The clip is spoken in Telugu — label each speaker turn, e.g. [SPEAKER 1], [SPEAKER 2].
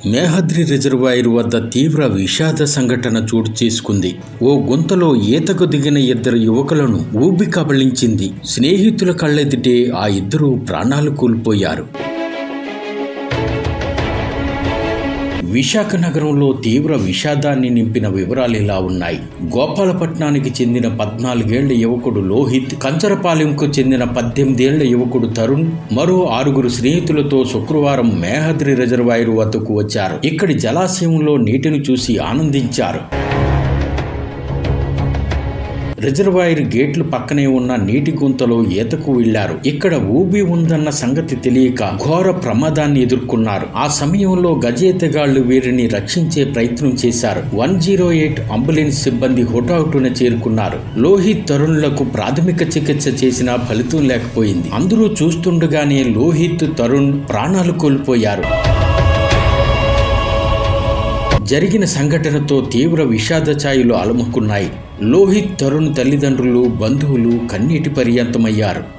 [SPEAKER 1] మేహద్రి రిజర్వాయర్ వద్ద తీవ్ర విషాద సంఘటన చోటు చేసుకుంది ఓ గుంతలో ఈతకు దిగిన ఇద్దరు యువకులను ఊబి కబళించింది స్నేహితుల కళ్ళెదిటే ఆ ఇద్దరు ప్రాణాలు కోల్పోయారు విశాఖ నగరంలో తీవ్ర విషాదాన్ని నింపిన వివరాలు ఇలా ఉన్నాయి గోపాలపట్నానికి చెందిన పద్నాలుగేళ్ల యువకుడు లోహిత్ కంచరపాలెంకు చెందిన పద్దెనిమిదేళ్ల యువకుడు తరుణ్ మరో ఆరుగురు స్నేహితులతో శుక్రవారం మేహద్రి రిజర్వాయర్ వద్దకు వచ్చారు ఇక్కడి జలాశయంలో నీటిని చూసి ఆనందించారు రిజర్వాయర్ గేట్లు పక్కనే ఉన్న నీటి గుంతలో ఈతకు వెళ్లారు ఇక్కడ ఊబి ఉందన్న సంగతి తెలియక ఘోర ప్రమాదాన్ని ఎదుర్కొన్నారు ఆ సమయంలో గజేతగాళ్లు వీరిని రక్షించే ప్రయత్నం చేశారు వన్ జీరో ఎయిట్ అంబులెన్స్ సిబ్బంది హుటాహుటున చేరుకున్నారు లోహిత్ తరుణ్లకు ప్రాథమిక చికిత్స చేసినా ఫలితం లేకపోయింది అందరూ చూస్తుండగానే లోహిత్ తరుణ్ ప్రాణాలు కోల్పోయారు జరిగిన సంఘటనతో తీవ్ర విషాద ఛాయలు అలముకున్నాయి లోహిత్ తరుణ్ తల్లిదండ్రులు బంధువులు కన్నీటి పర్యంతమయ్యారు